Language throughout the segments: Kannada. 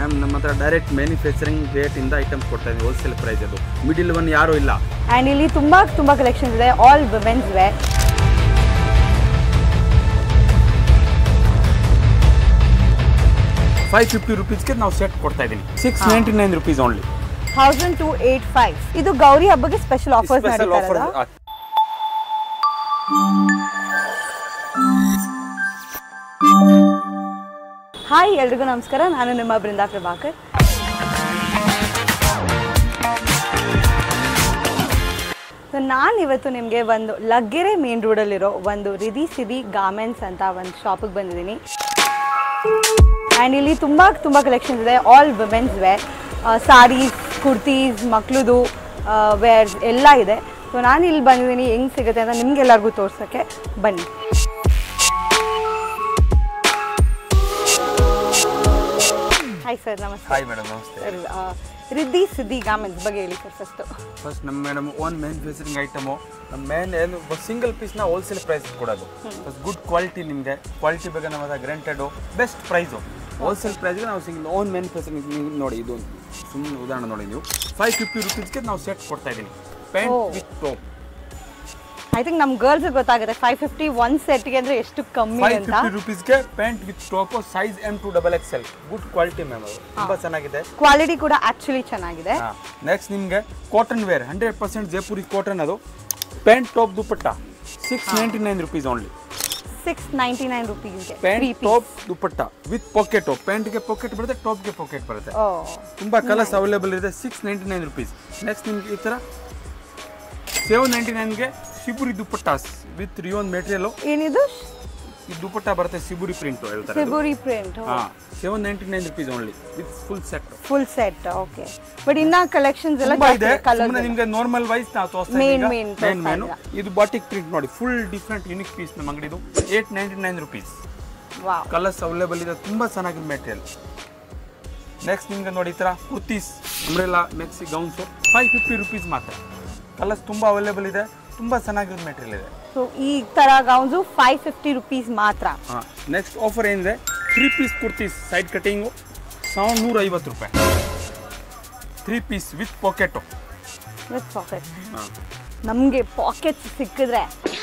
ಮ್ಯಾಮ್ ನಮ್ಮ ಹತ್ರ ಡೈರೆಕ್ಟ್ ಮ್ಯಾನುಫ್ಯಾಕ್ಚರಿಂಗ್ ರೇಟಿಂದ ಐಟಮ್ಸ್ ಕೊಡ್ತಾ ಇದ್ದೀವಿ ಹೋಲ್ಸೇಲ್ ಪ್ರೈಸ್ ಅದು ಮಿಡಿಲ್ ಒನ್ ಯಾರೂ ಇಲ್ಲ ಆ್ಯಂಡ್ ಇಲ್ಲಿ ತುಂಬ ತುಂಬ ಕಲೆಕ್ಷನ್ಸ್ ಇದೆ all women's wear five fifty ರುಪೀಸ್ಗೆ ನಾವು ಸೆಟ್ ಕೊಡ್ತಾ ಇದ್ದೀನಿ six ninety nine rupees only thousand two eight five ಇದು ಗೌರಿ ಹಬ್ಬಕ್ಕೆ ಸ್ಪೆಷಲ್ ಆಫರ್ಸ್ ಸ್ಪೆಷಲ್ ಆಫರ್ ನಡೀತಾ ಹಾಯ್ ಎಲ್ರಿಗೂ ನಮಸ್ಕಾರ ನಾನು ನಿಮ್ಮ ಬೃಂದಾ ಪ್ರಭಾಕರ್ ಸೊ ನಾನು ಇವತ್ತು ನಿಮಗೆ ಒಂದು ಲಗ್ಗೆರೆ ಮೇನ್ ರೋಡಲ್ಲಿರೋ ಒಂದು ರಿದಿ ಸಿದಿ ಗಾರ್ಮೆಂಟ್ಸ್ ಅಂತ ಒಂದು ಶಾಪಿಗೆ ಬಂದಿದ್ದೀನಿ ಆ್ಯಂಡ್ ಇಲ್ಲಿ ತುಂಬ ತುಂಬ ಕಲೆಕ್ಷನ್ಸ್ ಇದೆ all women's wear saris kurtis ಮಕ್ಳದು ವೇರ್ಸ್ ಎಲ್ಲ ಇದೆ ಸೊ ನಾನು ಇಲ್ಲಿ ಬಂದಿದ್ದೀನಿ ಹೆಂಗೆ ಸಿಗುತ್ತೆ ಅಂತ ನಿಮ್ಗೆಲ್ಲರಿಗೂ ತೋರ್ಸೋಕ್ಕೆ ಬನ್ನಿ ಹಾಯ್ ಸರ್ ನಮಸ್ತೆ ಹಾಯ್ ಮೇಡಮ್ ನಮಸ್ತೆ ಸರ್ ರಿದ್ದಿ ಸಿದ್ದಿ ಗಾರ್ಮೆಂಟ್ಸ್ ಬಗ್ಗೆ ಹೇಳಿ ಸರ್ ಫಸ್ಟು ಫಸ್ಟ್ ನಮ್ಮ ಮೇಡಮ್ ಓನ್ ಮ್ಯಾನುಫ್ಯಾಕ್ಚರಿಂಗ್ ಐಟಮು ನಮ್ಮ ಮೇನ್ ಏನು ಸಿಂಗಲ್ ಪೀಸ್ನ ಹೋಲ್ಸೇಲ್ ಪ್ರೈಸ್ ಕೊಡೋದು ಫಸ್ಟ್ ಗುಡ್ ಕ್ವಾಲಿಟಿ ನಿಮಗೆ ಕ್ವಾಲಿಟಿ ಬಗ್ಗೆ ನಮ್ಮ ಹತ್ರ ಗ್ರಂಟೆಡು ಬೆಸ್ಟ್ ಪ್ರೈಸು ಹೋಲ್ಸೇಲ್ ಪ್ರೈಸ್ಗೆ ನಾವು ಸಿಂಗಲ್ ಓನ್ ಮ್ಯಾನುಫ್ಯಾಕ್ಚರಿಂಗ್ ನೀವು ನೋಡಿ ಇದು ಸುಮ್ಮನೆ ಉದಾಹರಣೆ ನೋಡಿ ನೀವು ಫೈವ್ ಫಿಫ್ಟಿ ರುಪೀಸ್ಗೆ ನಾವು ಸೆಟ್ ಕೊಡ್ತಾ ಇದ್ದೀನಿ pant Oh. With top I think ನಮ್ಮ ಗರ್ಲ್ಸ್ ಗೊತ್ತಾಗುತ್ತೆ ಫೈವ್ ಫಿಫ್ಟಿ ಒನ್ ಸೆಟ್ಗೆ ಅಂದರೆ ಎಷ್ಟು ಕಮ್ಮಿ ಫೈವ್ ಅಂತ ಫಿಫ್ಟಿ ರುಪೀಸ್ಗೆ pant with top size M to double X L good quality ma'am ಅದು ತುಂಬ ಚೆನ್ನಾಗಿದೆ ಕ್ವಾಲಿಟಿ ಕೂಡ ಆ್ಯಕ್ಚುಲಿ ಚೆನ್ನಾಗಿದೆ ನೆಕ್ಸ್ಟ್ ನಿಮಗೆ cotton wear hundred percent Jaipuri cotton ಅದು pant top dupatta six ninety nine rupees only six ninety nine ರುಪೀಸ್ಗೆ pant top dupatta with pocket ಪ್ಯಾಂಟ್ಗೆ packet ಬರುತ್ತೆ ಟಾಪ್ಗೆ ಪಾಕೆಟ್ ಬರುತ್ತೆ ಓ ತುಂಬ ಕಲರ್ಸ್ ಅವೈಲೇಬಲ್ ಇದೆ six ninety nine rupees next ನಿಮ್ಗೆ ಈ ಥರ ಸೆವೆನ್ ನೈಂಟಿ ನೈನ್ಗೆ shibori dupattas with rayon material ಏನಿದು ಈ ದುಪಟ್ಟ ಬರುತ್ತೆ ಶಿಬುರಿ ಪ್ರಿಂಟ್ ಹೇಳ್ತಾರೆ ಫೆಬ್ರವರಿ ಪ್ರಿಂಟ್ ಹಾಂ seven ninety nine rupees only with full set full set okay but ಇನ್ನ ಕಲೆಕ್ಷನ್ಸ್ ಎಲ್ಲ ತುಂಬಾ ಇದೆ ಕಲರ್ ಸುಮ್ಮನೆ ನಿಮ್ಗೆ ನಾರ್ಮಲ್ ವೈಸ್ ನಾವು ತೋರಿಸ್ತಾ Main, ಇದ್ದೀವಿ main ಮೇನ್ ತೋರಿಸ್ತಾ ಮೇನು ಇದು ಬಾಟಿಕ್ ಪ್ರಿಂಟ್ ನೋಡಿ ಫುಲ್ ಡಿಫ್ರೆಂಟ್ ಯುನಿಕ್ ಪೀಸ್ ನಮ್ಮ ಅಂಗಡಿದು eight ninety nine rupees wow colours available ಇದೆ ತುಂಬ ಚೆನ್ನಾಗಿದೆ ಮೆಟೀರಿಯಲ್ ನೆಕ್ಸ್ಟ್ ನಿಮ್ಗೆ ನೋಡಿ ಈ ಥರ kurtis umbrella maxi gowns five fifty rupees ಮಾತ್ರ ಕಲರ್ಸ್ ತುಂಬ ಅವೈಲೇಬಲ್ ಇದೆ ತುಂಬ ಚೆನ್ನಾಗಿರೋ ಮೆಟೀರಿಯಲ್ ಇದೆ ಸೊ ಈ ತರ ಗೌನ್ಸು ಫೈವ್ ಫಿಫ್ಟಿ ರುಪೀಸ್ ಮಾತ್ರ ಹಾಂ ನೆಕ್ಸ್ಟ್ ಆಫರ್ ಏನಿದೆ three piece kurtis side cutting ಸಾವಿರದ ನೂರ ಐವತ್ತು ರೂಪಾಯಿ three piece with pocket with pocket ಹಾಂ ನಮಗೆ ಪಾಕೆಟ್ಸ್ ಸಿಕ್ಕಿದ್ರೆ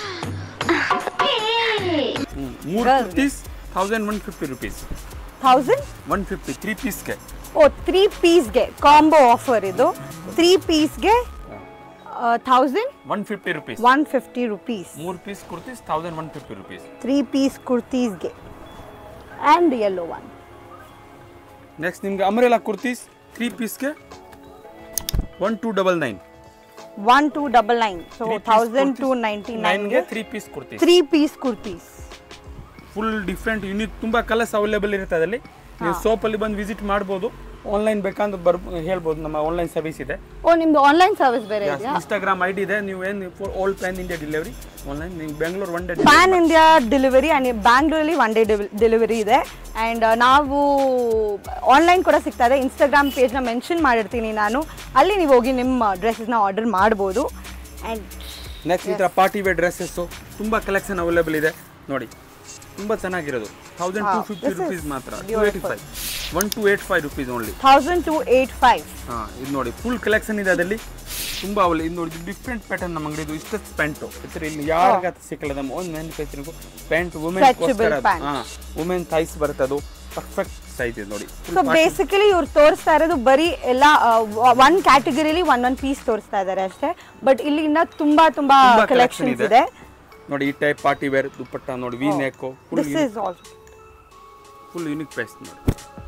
ಮೂರು Girls. Kurtis thousand one fifty rupees thousand one fifty three ಪೀಸ್ಗೆ ಓ ತ್ರೀ ಪೀಸ್ಗೆ ಕಾಂಬೋ ಆಫರ್ ಇದು ತ್ರೀ ಪೀಸ್ಗೆ thousand one fifty rupees one fifty rupees ಮೂರು piece kurtis thousand one fifty rupees three piece ಕುರ್ತೀಸ್ಗೆ ಆ್ಯಂಡ್ ಯೆಲ್ಲೋ ಒನ್ ನೆಕ್ಸ್ಟ್ ನಿಮ್ಗೆ ಅಮರೆಲ್ಲ ಕುರ್ತೀಸ್ ತ್ರೀ ಪೀಸ್ಗೆ one two double nine one two double nine so thousand two ninety ನೈನ್ಗೆ ನೈನ್ಗೆ three piece kurtis three piece kurtis full different unique ತುಂಬ ಕಲರ್ಸ್ ಅವೈಲೇಬಲ್ ಇರುತ್ತೆ ಅದರಲ್ಲಿ ನೀವು ಸೋಪಲ್ಲಿ ಬಂದು ವಿಸಿಟ್ ಮಾಡ್ಬೋದು ಆನ್ಲೈನ್ ಬೇಕಂದ್ರೆ ಬರ್ ಹೇಳ್ಬೋದು ನಮ್ಮ ಆನ್ಲೈನ್ ಸರ್ವಿಸ್ ಇದೆ ಓ ನಿಮ್ದು ಆನ್ಲೈನ್ ಸರ್ವಿಸ್ ಬೇರೆ ಇದೆಯಾ ಇನ್ಸ್ಟಾಗ್ರಾಮ್ ಐ ಡಿ ಇದೆ ನೀವು ಏನು for all pan India delivery online ನೀವು Bengaluru one day pan India delivery and ಬ್ಯಾಂಗ್ಳೂರಲ್ಲಿ ಒನ್ ಡೇ ಡೆಲಿವರಿ ಇದೆ ಆ್ಯಂಡ್ ನಾವು ಆನ್ಲೈನ್ ಕೂಡ ಸಿಗ್ತಾ ಇದೆ ಇನ್ಸ್ಟಾಗ್ರಾಮ್ ಪೇಜ್ನ ಮೆನ್ಷನ್ ಮಾಡಿರ್ತೀನಿ ನಾನು ಅಲ್ಲಿ ನೀವು ಹೋಗಿ ನಿಮ್ಮ ಡ್ರೆಸ್ಸಸ್ನ ಆರ್ಡರ್ ಮಾಡ್ಬೋದು ಆ್ಯಂಡ್ ನೆಕ್ಸ್ಟ್ ಈ ಥರ ಪಾರ್ಟಿ ವೇರ್ ಡ್ರೆಸ್ಸಸ್ಸು ತುಂಬ ಕಲೆಕ್ಷನ್ ಅವೈಲೇಬಲ್ ಇದೆ ನೋಡಿ ತುಂಬ ಚೆನ್ನಾಗಿರೋದು thousand two fifty this is rupees ಮಾತ್ರ two eighty five one two eight five rupees only thousand two eight five ಹಾಂ ಇದು ನೋಡಿ ಫುಲ್ ಕಲೆಕ್ಷನ್ ಇದೆ ಅದರಲ್ಲಿ ತುಂಬ ಅವಲಿ ಇದು ನೋಡಿ ಡಿಫ್ರೆಂಟ್ ಪ್ಯಾಟರ್ನ್ ನಮ್ಮ ಅಂಗಡಿದು ಇಷ್ಟಷ್ಟು ಪ್ಯಾಂಟು ಇತರ ಇಲ್ಲಿ ಯಾರಿಗ ಸಿಕ್ಕಲ್ಲ ನಮ್ಮ ಒಂದು ಮ್ಯಾನುಫ್ಯಾಕ್ಚರಿಂಗು ಪ್ಯಾಂಟ್ ವುಮೆನ್ಸ್ಗೋಸ್ಕರ Stretchable pant. ಹಾಂ ವುಮೆನ್ ಥೈಸ್ ಬರುತ್ತೆ ಅದು ಪರ್ಫೆಕ್ಟ್ ಸೈಜ್ ಇದೆ ನೋಡಿ ಸೊ ಬೇಸಿಕಲಿ ಇವ್ರು ತೋರಿಸ್ತಾ ಇರೋದು ಬರೀ ಎಲ್ಲ ಒನ್ ಕ್ಯಾಟಗರಿಲಿ ಒಂದೊಂದು ಪೀಸ್ ತೋರಿಸ್ತಾ ಇದ್ದಾರೆ ಅಷ್ಟೇ ಬಟ್ ಇಲ್ಲಿ ಇನ್ನ ತುಂಬಾ ತುಂಬಾ ತುಂಬಾ collection ಕಲೆಕ್ಷನ್ಸ್ ಇದೆ. ಇದೆ ನೋಡಿ ಈ ಟೈಪ್ ಪಾರ್ಟಿ ವೇರ್ ದುಪ್ಪಟ್ಟ ನೋಡಿ V neck full this is all full unique price ನೋಡಿ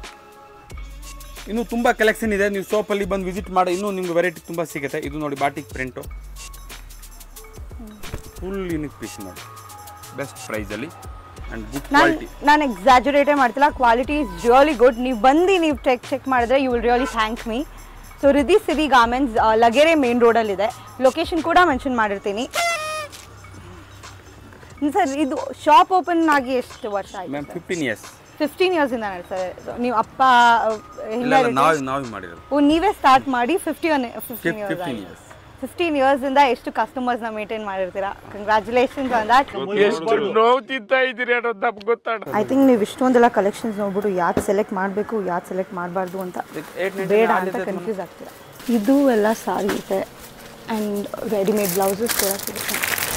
ಇನ್ನು ತುಂಬ ಕಲೆಕ್ಷನ್ ಇದೆ ನೀವು ಸೋಪಲ್ಲಿ ಬಂದು ವಿಸಿಟ್ ಮಾಡಿ ಇನ್ನೂ ನಿಮ್ಗೆ ವೆರೈಟಿ ತುಂಬ ಸಿಗುತ್ತೆ ಇದು ನೋಡಿ batik print full unique piece ನೋಡಿ ಬೆಸ್ಟ್ ಪ್ರೈಸಲ್ಲಿ ಆ್ಯಂಡ್ ಗುಡ್ ನಾನು ಕ್ವಾಲಿಟಿ ನಾನು ಎಕ್ಸಾಜುರೇಟೇ ಮಾಡ್ತಿಲ್ಲ ಕ್ವಾಲಿಟಿ ಇಸ್ ರಿಯಲಿ ಗುಡ್ ನೀವು ಬಂದು ನೀವು ಚೆಕ್ ಚೆಕ್ ಮಾಡಿದ್ರೆ you will really thank me so Riddhi Siri garments Laggere main ರೋಡಲ್ಲಿದೆ ಲೊಕೇಶನ್ ಕೂಡ ಮೆನ್ಷನ್ ಮಾಡಿರ್ತೀನಿ ಸರ್ ಇದು ಶಾಪ್ ಓಪನ್ ಆಗಿ ಎಷ್ಟು ವರ್ಷ ಮ್ಯಾಮ್ ಆಯ್ತು ಫಿಫ್ಟೀನ್ ಇಯರ್ಸ್ ಫಿಫ್ಟೀನ್ ಇಯರ್ಸಿಂದ ನಡ್ಸದೆ ನೀವು ಅಪ್ಪ ಇಲ್ಲ ಇಲ್ಲ ನಾವು ನಾವೇ ಮಾಡಿರೋದು ಓ ನೀವೇ ಸ್ಟಾರ್ಟ್ ಮಾಡಿ fifty one fifteen fifteen years years fifteen ಇಯರ್ಸಿಂದ ಎಷ್ಟು ಕಸ್ಟಮರ್ಸ್ನ ಮೇಂಟೈನ್ ಮಾಡಿರ್ತೀರಾ ಕಂಗ್ರ್ಯಾಚುಲೇಷನ್ಸ್ ಆನ್ ದಟ್ ಎಷ್ಟು ನೋವು ತಿಂತಾ ಇದ್ದೀರಿ ಅನ್ನೋದು ನಮ್ಗೆ ಗೊತ್ತಾಡ ಐ ಥಿಂಕ್ ನೀವು ಇಷ್ಟೊಂದೆಲ್ಲ ಕಲೆಕ್ಷನ್ಸ್ ನೋಡ್ಬಿಟ್ಟು ಯಾವ್ದು ಸೆಲೆಕ್ಟ್ ಮಾಡಬೇಕು ಯಾವ್ದು ಸೆಲೆಕ್ಟ್ ಮಾಡಬಾರ್ದು ಅಂತ ಬೇಡ ಅಂತ ಕನ್ಫ್ಯೂಸ್ ಆಗ್ತೀರಾ ಇದು ಎಲ್ಲ ಸಾರಿ ಇದೆ ಆ್ಯಂಡ್ ರೆಡಿಮೇಡ್ ಬ್ಲೌಸಸ್ ಕೂಡ ಸಿಗುತ್ತೆ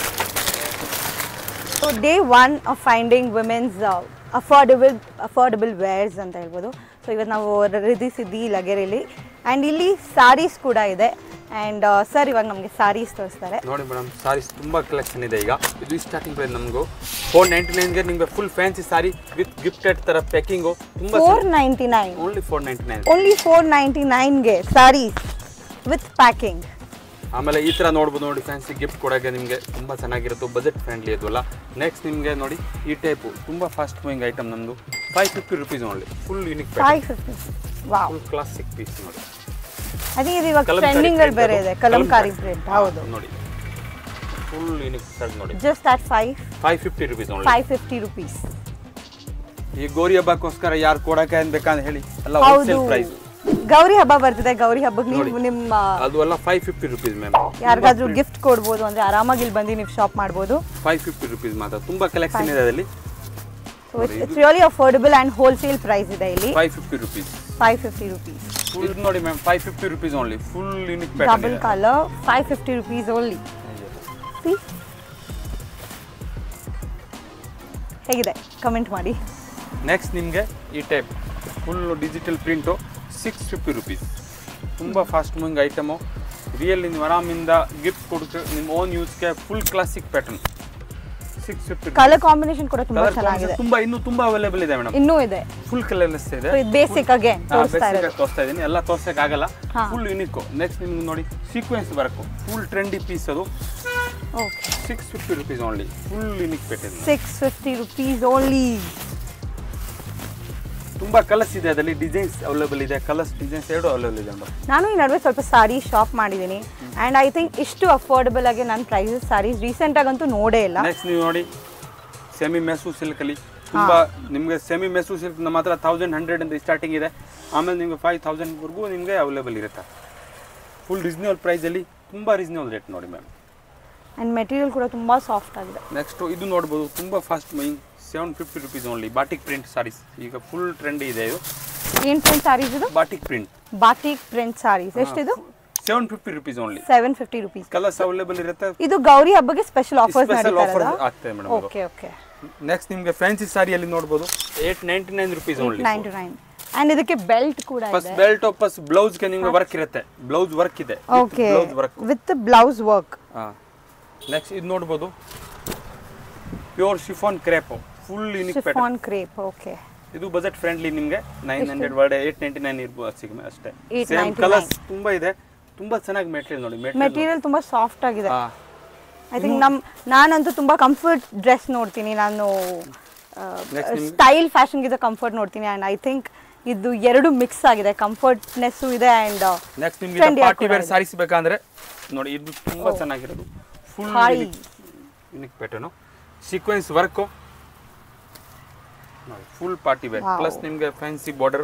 so day one of finding women's affordable affordable wears ಅಂತ ಹೇಳ್ಬೋದು ಸೊ ಇವತ್ತು ನಾವು ರಿದಿ ಸಿದ್ದಿ ಲಗೇರಿಲಿ ಆ್ಯಂಡ್ ಇಲ್ಲಿ ಸಾರೀಸ್ ಕೂಡ ಇದೆ ಆ್ಯಂಡ್ ಸರ್ ಇವಾಗ ನಮಗೆ ಸಾರೀಸ್ ತೋರಿಸ್ತಾರೆ ನೋಡಿ ಮೇಡಮ್ ಸಾರೀಸ್ ತುಂಬಾ ಕಲೆಕ್ಷನ್ ಇದೆ ಈಗ ಇದು ಸ್ಟಾರ್ಟಿಂಗ್ ಪ್ರೈಸ್ ನಮಗೂ ಫೋರ್ ನೈಂಟಿ ನೈನ್ಗೆ ನಿಮಗೆ full fancy sari with gifted ತರ ಪ್ಯಾಕಿಂಗು ತುಂಬಾ four ninety nine only four ninety nine only four ninety ನೈನ್ಗೆ ಸಾರೀಸ್ ವಿತ್ ಪ್ಯಾಕಿಂಗ್ ಆಮೇಲೆ ಈ ತರ ನೋಡ್ಬೋದು ನೋಡಿ ಫ್ಯಾನ್ಸಿ ಗಿಫ್ಟ್ ಕೊಡೋಕೆ ನಿಮಗೆ ತುಂಬಾ ಚೆನ್ನಾಗಿರುತ್ತೆ ಬಜೆಟ್ ಫ್ರೆಂಡ್ಲಿ ಇದ್ವಲ್ಲ ನೆಕ್ಸ್ಟ್ ನಿಮಗೆ ನೋಡಿ ಈ ಟೈಪು ತುಂಬಾ ಫಾಸ್ಟ್ ಮೂವಿಂಗ್ ಐಟಮ್ ನಮ್ಮದು five fifty rupees only full unique five fifty wow full classic piece ನೋಡಿ ಐ ಥಿಂಕ್ ಇದು ಇವಾಗ ಕಲಂಕಾರಿ ಟ್ರೆಂಡಿಂಗ್ ಅಲ್ಲಿ print ಬೇರೆ ಅದು. ಇದೆ ಕಲಂಕಾರಿ ಕಲಂಕಾರಿ. ಪ್ರಿಂಟ್ ಹೌದು ನೋಡಿ ಫುಲ್ ಯೂನಿಕ್ ಶರ್ಟ್ ನೋಡಿ just at five five fifty rupees only five fifty rupees ಈ ಗೋರಿ ಹಬ್ಬಕ್ಕೋಸ್ಕರ ಯಾರು ಕೊಡಕ್ಕೆ ಏನ್ ಬೇಕಂತ ಹೇಳಿ ಎಲ್ಲ ಹೌದು ಹೋಲ್ಸೇಲ್ ಪ್ರೈಸ್ ಗೌರಿ ಹಬ್ಬ ಬರ್ತಿದೆ ಗೌರಿ ಹಬ್ಬಕ್ಕೆ ನೀವು ನಿಮ್ಮ ಅದು ಎಲ್ಲ ಫೈವ್ ಫಿಫ್ಟಿ ರುಪೀಸ್ ಮ್ಯಾಮ್ ಯಾರಿಗಾದ್ರೂ ಗಿಫ್ಟ್ ಕೊಡ್ಬೋದು ಅಂದ್ರೆ ಆರಾಮಾಗಿ ಇಲ್ಲಿ ಬಂದು ನೀವು ಶಾಪ್ ಮಾಡ್ಬೋದು ಫೈವ್ ಫಿಫ್ಟಿ ರುಪೀಸ್ ಮಾತ್ರ ತುಂಬಾ ಕಲೆಕ್ಷನ್ ಇದೆ ಅದರಲ್ಲಿ so it's really affordable and wholesale price ಇದೆ ಇಲ್ಲಿ five fifty rupees five fifty rupees ಇದು ನೋಡಿ ma'am five fifty rupees only full unique double pattern colour five fifty rupees only ಹೇಗಿದೆ ಕಮೆಂಟ್ ಮಾಡಿ ನೆಕ್ಸ್ಟ್ ನಿಮಗೆ ಈ type full digital print six fifty rupees ತುಂಬ ಫಾಸ್ಟ್ ಮೂವಿಂಗ್ ಐಟಮು ರಿಯಲ್ ನೀವು ಆರಾಮಿಂದ ಗಿಫ್ಟ್ ಕೊಡಕ್ಕೆ ನಿಮ್ಮ ಓನ್ ಯೂಸ್ಗೆ full classic pattern six fifty colour combination ಕೂಡ ತುಂಬಾ ಚೆನ್ನಾಗಿದೆ ತುಂಬ ಇನ್ನೂ ತುಂಬ ಅವೈಲೇಬಲ್ ಇದೆ ಮೇಡಮ್ ಇನ್ನೂ ಇದೆ ಫುಲ್ ಕಲರ್ಲೆಸ್ ಇದೆ So ಇದು ಬೇಸಿಕ್ ಅಗೇನ್ ತೋರಿಸ್ತಾ ಬೇಸಿಕ್ ಇರೋದು ತೋರಿಸ್ತಾ ಇದ್ದೀನಿ ಎಲ್ಲ ತೋರ್ಸಕ್ ಆಗಲ್ಲ ಹಾ. ಫುಲ್ ಯೂನಿಕ್ ನೆಕ್ಸ್ಟ್ ನಿಮ್ಗೆ ನೋಡಿ ಸೀಕ್ವೆನ್ಸ್ ಬರಕು ಫುಲ್ ಟ್ರೆಂಡಿ ಪೀಸ್ ಅದು okay six fifty rupees only full unique pattern six fifty rupees only ತುಂಬಾ ಕಲರ್ಸ್ ಇದೆ ಅದರಲ್ಲಿ ಡಿಸೈನ್ಸ್ ಅವೈಲೇಬಲ್ ಇದೆ ಕಲರ್ಸ್ ಡಿಸೈನ್ಸ್ ಎರಡು ಅವೈಲೇಬಲ್ ಇದೆ ಮೇಡಮ್ ನಾನು ಈ ನಡುವೆ ಸ್ವಲ್ಪ ಸಾರಿ ಶಾಪ್ ಮಾಡಿದ್ದೀನಿ ಆ್ಯಂಡ್ ಐ ಥಿಂಕ್ ಇಷ್ಟು ಅಫೋರ್ಡಬಲ್ ಆಗಿ ನನ್ನ ಪ್ರೈಸಸ್ ಸಾರೀಸ್ ರೀಸೆಂಟಾಗಂತೂ ನೋಡೇ ಇಲ್ಲ ನೆಕ್ಸ್ಟ್ ನೀವು ನೋಡಿ ಸೆಮಿ ಮೆಸು ಸಿಲ್ಕ್ ಅಲ್ಲಿ ತುಂಬಾ ನಿಮಗೆ ಸೆಮಿ ಮೆಸು ಸಿಲ್ಕ್ ನಮ್ಮ ಹತ್ರ ತೌಸಂಡ್ ಹಂಡ್ರೆಡ್ ಅಂತ ಸ್ಟಾರ್ಟಿಂಗ್ ಇದೆ ಆಮೇಲೆ ನಿಮಗೆ ಫೈವ್ ತೌಸಂಡ್ವರೆಗೂ ನಿಮಗೆ ಅವೈಲೇಬಲ್ ಇರುತ್ತೆ ಫುಲ್ ರೀಸನೇಬಲ್ ಪ್ರೈಸಲ್ಲಿ ತುಂಬ ರೀಸನೇಬಲ್ ರೇಟ್ ನೋಡಿ ಮ್ಯಾಮ್ ಆ್ಯಂಡ್ ಮೆಟೀರಿಯಲ್ ಕೂಡ ತುಂಬ ಸಾಫ್ಟ್ ಆಗಿದೆ ನೆಕ್ಸ್ಟ್ ಇದು ನೋಡ್ಬೋದು ತುಂಬ fast moving seven fifty rupees only batik print saris ಈಗ ಫುಲ್ ಟ್ರೆಂಡ್ ಇದೆ ಇದು ಏನು ಪ್ರಿಂಟ್ ಸಾರೀಸ್ ಇದು batik print batik print saris ಎಷ್ಟಿದು seven fifty rupees only seven fifty rupees colours available ಇರುತ್ತೆ ಇದು ಗೌರಿ ಹಬ್ಬಗೆ ಸ್ಪೆಷಲ್ ಆಫರ್ಸ್ ಸ್ಪೆಷಲ್ ಆಫರ್ ನಡೀತಾ ಆಗ್ತದೆ ಮೇಡಮ್ ಓಕೆ ಓಕೆ ನೆಕ್ಸ್ಟ್ ನಿಮಗೆ ಫ್ಯಾನ್ಸಿ ಸಾರಿಯಲ್ಲಿ ನೋಡ್ಬೋದು eight ninety nine rupees only nine two nine and ಇದಕ್ಕೆ ಬೆಲ್ಟ್ ಕೂಡ ಫಸ್ಟ್ ಇದೆ ಬೆಲ್ಟ್ ವಾಪಸ್ ಬ್ಲೌಸ್ಗೆ ನಿಮ್ಗೆ ವರ್ಕ್ ಇರುತ್ತೆ ಬ್ಲೌಸ್ ವರ್ಕ್ ಇದೆ okay blouse work with blouse work ಹಾಂ ನೆಕ್ಸ್ಟ್ ಇದು ನೋಡ್ಬೋದು pure chiffon crepe full unique pattern chiffon crepe okay ಇದು ಬಜೆಟ್ ಫ್ರೆಂಡ್ಲಿ ನಿಮಗೆ nine hundred word eight ninety nine ಇರ್ಬೋದು ಸಿಗ ಅಷ್ಟೇ 899. ಸೇಮ್ ಕಲರ್ಸ್ ತುಂಬಾ ಇದೆ ತುಂಬಾ ಚೆನ್ನಾಗಿ ಮೆಟೀರಿಯಲ್ ನೋಡಿ ಮೆಟೀರಿಯಲ್ ಮೆಟೀರಿಯಲ್ ತುಂಬ ಸಾಫ್ಟ್ ಆಗಿದೆ ಹಾಂ ಐ ಥಿಂಕ್ ನಮ್ ನಾನಂತೂ ತುಂಬಾ ಕಂಫರ್ಟ್ ಡ್ರೆಸ್ ನೋಡ್ತೀನಿ ನಾನು Next ನಿಮ್ಗೆ- ಸ್ಟೈಲ್ ಫ್ಯಾಷನ್ಗಿಂತ ಕಂಫರ್ಟ್ ನೋಡ್ತೀನಿ ಆ್ಯಂಡ್ ಐ ಥಿಂಕ್ ಇದು ಎರಡು ಮಿಕ್ಸ್ ಆಗಿದೆ ಕಂಫರ್ಟ್ನೆಸ್ಸು ಇದೆ ಆ್ಯಂಡ್ ನೆಕ್ಸ್ಟ್ ನಿಮ್ಗೆ Trendy ಪಾರ್ಟಿ ಕೂಡ ವೇರ್ ಇದೆ. ಸಾರೀಸ್ ಬೇಕಂದ್ರೆ ನೋಡಿ ಇದು ತುಂಬಾ ಚೆನ್ನಾಗಿರೋದು full high unique pattern sequence work full party wear Wow. Plus ನಿಮಗೆ ಫ್ಯಾನ್ಸಿ ಬಾರ್ಡರು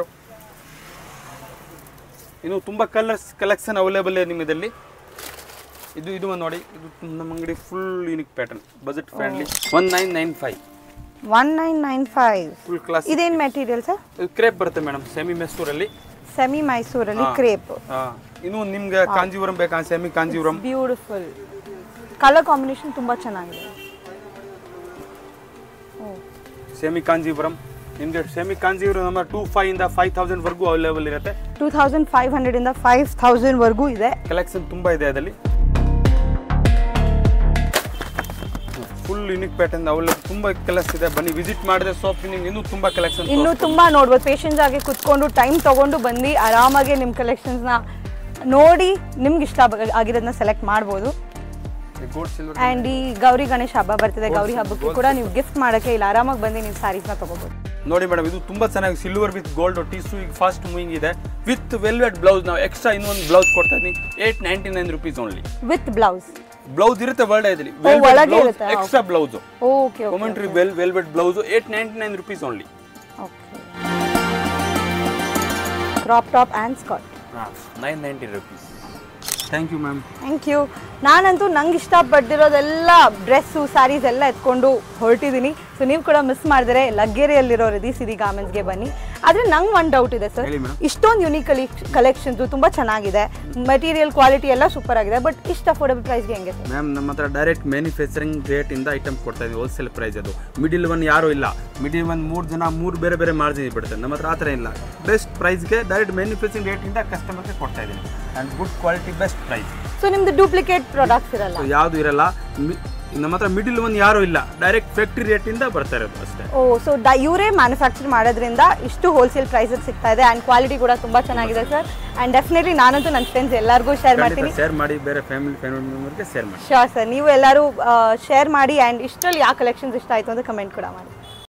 ಇನ್ನು ತುಂಬ ಕಲರ್ಸ್ ಕಲೆಕ್ಷನ್ ಅವೈಲೇಬಲ್ ಇದೆ ನಿಮ್ಮದಲ್ಲಿ ಇದು ಇದು ಒಂದು ನೋಡಿ ಇದು ನಮ್ಮ ಅಂಗಡಿ full unique pattern budget friendly one nine nine five one nine nine five full class ಇದೇನು ಮೆಟೀರಿಯಲ್ ಸರ್ ಇದು ಕ್ರೇಪ್ ಬರುತ್ತೆ ಮೇಡಮ್ ಸೆಮಿ ಮೆಸೂರಲ್ಲಿ ಸೆಮಿ ಮೈಸೂರಲ್ಲಿ ಹಾ. ಕ್ರೇಪ್ ಇನ್ನು ನಿಮ್ಗೆ ಕಾಂಜೀವರಂ ಬೇಕಾ semi Kanjeevaram beautiful colour combination ತುಂಬ ಚೆನ್ನಾಗಿದೆ ಸೆಮಿ ಕಾಂಜೀವರಂ ನಿಮಗೆ ಸೆಮಿ ಕಾಂಜೀವರಂ ನಮ್ಮ ಟೂ ಫೈವ್ ಇಂದ ಫೈವ್ ತೌಸಂಡ್ ವರ್ಗೂ ಅವೈಲೇಬಲ್ ಇರುತ್ತೆ ಟೂ ತೌಸಂಡ್ ಫೈವ್ ಹಂಡ್ರೆಡಿಂದ ಫೈವ್ ತೌಸಂಡ್ವರೆಗೂ ಇದೆ ಕಲೆಕ್ಷನ್ ತುಂಬಾ ಇದೆ ಅದರಲ್ಲಿ ಫುಲ್ ಯೂನಿಕ್ ಪ್ಯಾಟರ್ನ್ ಅವೈಲೇಬಲ್ ತುಂಬಾ ಕಲರ್ಸ್ ಇದೆ ಬನ್ನಿ ವಿಸಿಟ್ ಮಾಡಿದ್ರೆ ಶಾಪ್ ನಿಮ್ಗೆ ಇನ್ನೂ ತುಂಬಾ ಕಲೆಕ್ಷನ್ ಇನ್ನು ತುಂಬಾ ನೋಡ್ಬೋದು ಪೇಷನ್ಸ್ ಆಗಿ ಕುತ್ಕೊಂಡು ಟೈಮ್ ತಗೊಂಡು ಬಂದು ಆರಾಮಾಗಿ ನಿಮ್ಮ ಕಲೆಕ್ಷನ್ಸ್ನ ನೋಡಿ ನಿಮ್ಗೆ ಇಷ್ಟ ಆಗ- ಆಗಿರೋದನ್ನ ಸೆಲೆಕ್ಟ್ ಮಾಡ್ಬೋದು ಗೋಲ್ಡ್ ಸಿಲ್ವರ್ ಆ್ಯಂಡ್ ಈ ಗೌರಿ ಗಣೇಶ ಹಬ್ಬ ಬರ್ತಿದೆ ಗೌರಿ ಹಬ್ಬಕ್ಕೆ ಕೂಡ ನೀವು ಗಿಫ್ಟ್ ಮಾಡೋಕ್ಕೆ ಇಲ್ಲಿ ಆರಾಮಾಗಿ ಬಂದು ನೀವು ಸ್ಯಾರೀಸ್ನ ತೊಗೋಬೋದು ನೋಡಿ ಮೇಡಮ್ ಇದು ತುಂಬಾ ಚೆನ್ನಾಗಿ ಸಿಲ್ವರ್ ವಿತ್ ಗೋಲ್ಡ್ ಟೀಸು ಈಗ ಫಾಸ್ಟ್ ಮೂವಿಂಗ್ ಇದೆ ವಿತ್ ವೆಲ್ವೆಟ್ ಬ್ಲೌಸ್ ನಾವು ಎಕ್ಸ್ಟ್ರಾ ಇನ್ನೊಂದು ಬ್ಲೌಸ್ ಕೊಡ್ತಾ ಇದೀನಿ eight ninety nine rupees only with blouse blouse ಇರುತ್ತೆ ವರ್ಲ್ಡ್ ಇದ್ರಲ್ಲಿ ಒಳಗೆ ಇರುತ್ತಾ? ಎಕ್ಸ್ಟ್ರಾ ಬ್ಲೌಸ್ ಓಕೆ ಕೊಮೆಂಟ್ರಿ well velvet blouse eight ninety nine rupees only okay crop top and skirt nine ninety rupees thank you ma'am thank you ನಾನಂತೂ ನಂಗೆ ಇಷ್ಟಪಟ್ಟಿರೋದೆಲ್ಲ ಡ್ರೆಸ್ಸು ಸ್ಯಾರೀಸ್ ಎಲ್ಲ ಎತ್ಕೊಂಡು ಹೊರಟಿದ್ದೀನಿ ಸೊ ನೀವು ಕೂಡ ಮಿಸ್ ಮಾಡಿದ್ರೆ ಲಗ್ಗೆರೆಯಲ್ಲಿರೋ ರಿದಿ ಸಿರಿ ಗಾರ್ಮೆಂಟ್ಸ್ಗೆ ಬನ್ನಿ ಆದರೆ ನಂಗೆ ಒಂದು ಡೌಟ್ ಇದೆ ಸರ್ ಹೇಳಿ ಮೇಡಮ್ ಇಷ್ಟೊಂದು ಯುನೀಕ್ ಕಲೆಕ್ಷನ್ಸು ತುಂಬ ಚೆನ್ನಾಗಿದೆ ಮೆಟೀರಿಯಲ್ ಕ್ವಾಲಿಟಿ ಎಲ್ಲ ಸೂಪರ್ ಆಗಿದೆ ಬಟ್ ಇಷ್ಟು ಅಫೋರ್ಡಬಲ್ ಪ್ರೈಸ್ಗೆ ಹೆಂಗೆ ಸರ್ ಮ್ಯಾಮ್ ನಮ್ಮ ಹತ್ರ ಡೈರೆಕ್ಟ್ ಮ್ಯಾನುಫ್ಯಾಕ್ಚರಿಂಗ್ ರೇಟಿಂದ ಐಟಮ್ಸ್ ಕೊಡ್ತಾ ಇದ್ದೀವಿ ಹೋಲ್ಸೇಲ್ ಪ್ರೈಸ್ ಅದು ಮಿಡಿಲ್ ಒನ್ ಯಾರೂ ಇಲ್ಲ ಮಿಡಿಲ್ ಒನ್ ಮೂರು ಜನ ಮೂರು ಬೇರೆ ಬೇರೆ ಮಾರ್ಜಿನ್ ಬಿಡುತ್ತೆ ನಮ್ಮ ಹತ್ರ ಆ ಥರ ಇಲ್ಲ ಬೆಸ್ಟ್ ಪ್ರೈಸ್ಗೆ ಡೈರೆಕ್ಟ್ ಮ್ಯಾನುಫ್ಯಾಕ್ಚರಿಂಗ್ ರೇಟಿಂದ ಕಸ್ಟಮರ್ಗೆ ಕೊಡ್ತಾ ಇದ್ದೀನಿ and good quality best price so ನಿಮ್ದು ಡೂಪ್ಲಿಕೇಟ್ ಪ್ರಾಡಕ್ಟ್ಸ್ ಇರಲ್ಲ ಸೊ ಯಾವುದು ಇರಲ್ಲ ಮಿ- ನಮ್ಮ ಹತ್ರ ಮಿಡಿಲ್ ಒನ್ ಯಾರೂ ಇಲ್ಲ ಡೈರೆಕ್ಟ್ ಫ್ಯಾಕ್ಟ್ರಿ ರೇಟಿಂದ ಬರ್ತಾ ಇರೋದು ಅಷ್ಟೇ ಓ ಸೊ ಡ ಇವರೇ ಮ್ಯಾನುಫ್ಯಾಕ್ಚರ್ ಮಾಡೋದ್ರಿಂದ ಇಷ್ಟು ಹೋಲ್ಸೇಲ್ ಪ್ರೈಸಲ್ಲಿ ಸಿಗ್ತಾ ಇದೆ ಆ್ಯಂಡ್ ಕ್ವಾಲಿಟಿ ಕೂಡ ತುಂಬ ಚೆನ್ನಾಗಿದೆ ಸರ್ ಆ್ಯಂಡ್ ಡೆಫಿನೆಟ್ಲಿ ನಾನಂತೂ ನನ್ನ ಫ್ರೆಂಡ್ಸ್ ಎಲ್ಲರಿಗೂ ಶೇರ್ ಮಾಡ್ತೀನಿ ಶೇರ್ ಮಾಡಿ ಬೇರೆ ಫ್ಯಾಮಿಲಿ ಫ್ಯಾಮಿಲಿ ಮೆಂಬರ್ಗೆ ಶೇರ್ ಮಾಡಿ ಶೋರ್ ಸರ್ ನೀವು ಎಲ್ಲರೂ ಶೇರ್ ಮಾಡಿ ಆ್ಯಂಡ್ ಇಷ್ಟರಲ್ಲಿ ಯಾವ ಕಲೆಕ್ಷನ್ಸ್ ಇಷ್ಟ ಆಯಿತು ಅಂತ ಕಮೆಂಟ್ ಕೂಡ ಮಾಡಿ